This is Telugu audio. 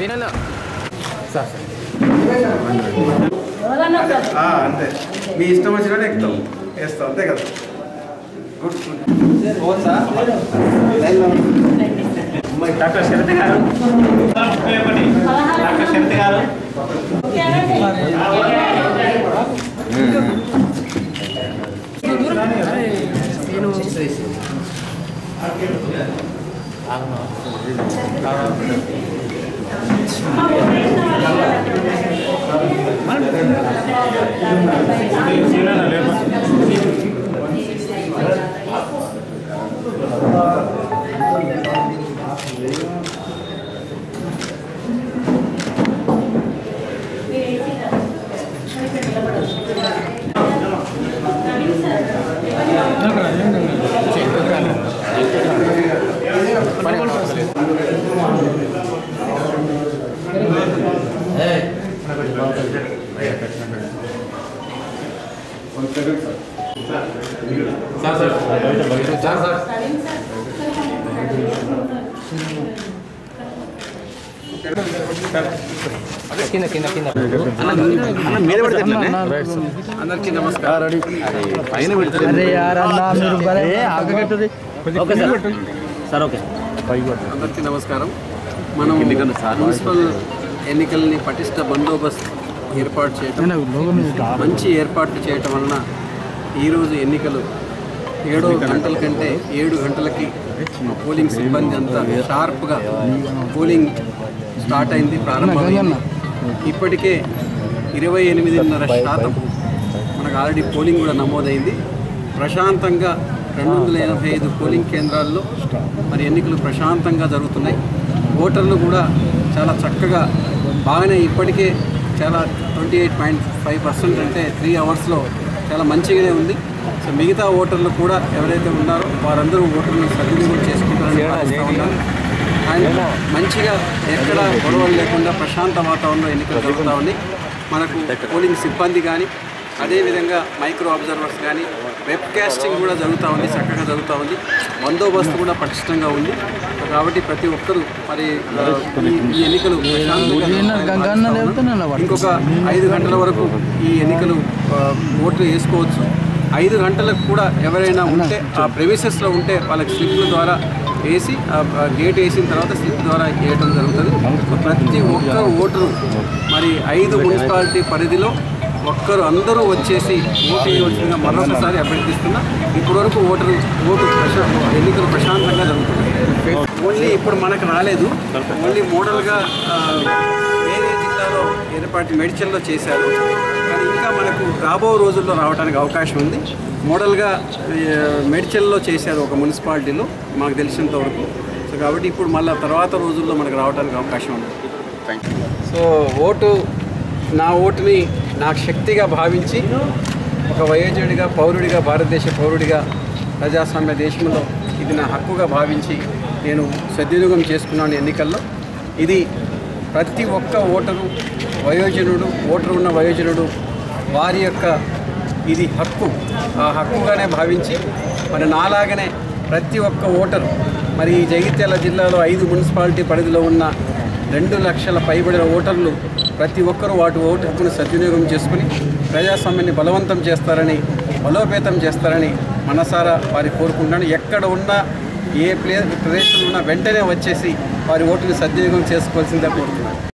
తినన్నా ఆ, అంతే మీ ఇష్టం వచ్చినట్టు ఎక్కుతాం వేస్తాం అంతే కదా గుడ్ గుడ్ పోవచ్చా లైన్లో ఉండు. డాక్టర్ శరత్ గారు డాక్టర్ శరత్ గారు కింద కింద కింద అందరికీ నమస్కారం పైన పెడితే సార్ ఓకే అందరికీ నమస్కారం మనం మున్సిపల్ ఎన్నికల్ని పటిష్ట బందోబస్తు ఏర్పాటు చేయడం మంచి ఏర్పాట్లు చేయటం వలన ఈరోజు ఎన్నికలు ఏడో గంటల కంటే ఏడు గంటలకి పోలింగ్ సిబ్బంది అంతా షార్ప్గా పోలింగ్ స్టార్ట్ అయింది ప్రారంభమైంది ఇప్పటికే ఇరవై ఎనిమిదిన్నర శాతం మనకు ఆల్రెడీ పోలింగ్ కూడా నమోదైంది ప్రశాంతంగా రెండు వందల ఎనభై ఐదు పోలింగ్ కేంద్రాల్లో మరి ఎన్నికలు ప్రశాంతంగా జరుగుతున్నాయి ఓటర్లు కూడా చాలా చక్కగా బాగానే ఇప్పటికే చాలా twenty eight point five percent అంటే త్రీ అవర్స్లో చాలా మంచిగానే ఉంది సో మిగతా ఓటర్లు కూడా ఎవరైతే ఉన్నారో వారందరూ ఓటర్లను సద్వినియోగం చేసుకుంటారని భావిస్తా ఉన్నాను అండ్ మంచిగా ఎక్కడ గొడవలు లేకుండా ప్రశాంత వాతావరణంలో ఎన్నికలు జరుగుతూ ఉన్నాయి మనకు పోలింగ్ సిబ్బంది కానీ అదేవిధంగా మైక్రో అబ్జర్వర్స్ కానీ వెబ్ కాస్టింగ్ కూడా జరుగుతూ ఉంది చక్కగా జరుగుతూ ఉంది బందోబస్తు కూడా పటిష్టంగా ఉంది సో కాబట్టి ప్రతి ఒక్కరూ మరి ఆ, ఈ- ఈ ఎన్నికలు ప్రశాంతంగా జరుగుతాయని ఇంకొక ఐదు గంటల వరకు ఈ ఎన్నికలు ఆ, ఓట్లు వేసుకోవచ్చు ఐదు గంటలకు కూడా ఎవరైనా ఉంటే ఆ ప్రెమిసెస్లో ఉంటే వాళ్ళకి స్లిప్ల ద్వారా వేసి ఆ ఆ గేట్ వేసిన తర్వాత స్లిప్ ద్వారా వేయటం జరుగుతుంది సో ప్రతి ఒక్క ఓటరు మరి ఐదు మున్సిపాలిటీ పరిధిలో ఒక్కరు అందరూ వచ్చేసి ఓటు వేయవలసిందిగా మరొకసారి అభ్యర్థిస్తున్నా ఇప్పటివరకు ఓటరు ఓటు ప్రశా ఎన్నికలు ప్రశాంతంగా జరుగుతున్నాయి ఓన్లీ ఇప్పుడు మనకు రాలేదు ఓన్లీ మోడల్గా ఆ, వేరే జిల్లాలో ఏర్పాటు మెడిచల్లో చేశారు కానీ ఇంకా మనకు రాబో రోజుల్లో రావడానికి అవకాశం ఉంది మోడల్గా ఆ, మెడిచల్లో చేశారు ఒక మున్సిపాలిటీలో మాకు తెలిసినంత వరకు సో కాబట్టి ఇప్పుడు మళ్ళీ తర్వాత రోజుల్లో మనకు రావడానికి అవకాశం ఉంది సో ఓటు నా ఓటుని నాకు శక్తిగా భావించి ఒక వయోజనుడిగా పౌరుడిగా భారతదేశ పౌరుడిగా ప్రజాస్వామ్య దేశంలో ఇది నా హక్కుగా భావించి నేను సద్వినియోగం చేసుకున్నాను ఎన్నికల్లో ఇది ప్రతి ఒక్క ఓటరు వయోజనుడు ఓటరు ఉన్న వయోజనుడు వారి యొక్క ఇది హక్కు ఆ హక్కుగానే భావించి మరి నాలాగనే ప్రతి ఒక్క ఓటరు మరి ఈ జగిత్యాల జిల్లాలో ఐదు మున్సిపాలిటీ పరిధిలో ఉన్న రెండు లక్షల పైబడిన ఓటర్లు ప్రతి ఒక్కరూ వాటి ఓటు హక్కును సద్వినియోగం చేసుకుని ప్రజాస్వామ్యాన్ని బలవంతం చేస్తారని బలోపేతం చేస్తారని మనసారా వారి కోరుకుంటున్నాను ఎక్కడ ఉన్నా ఏ ప్లే ప్రదేశంలో ఉన్నా వెంటనే వచ్చేసి వారి ఓటుని సద్వినియోగం చేసుకోవాల్సిందే కోరుతున్నాను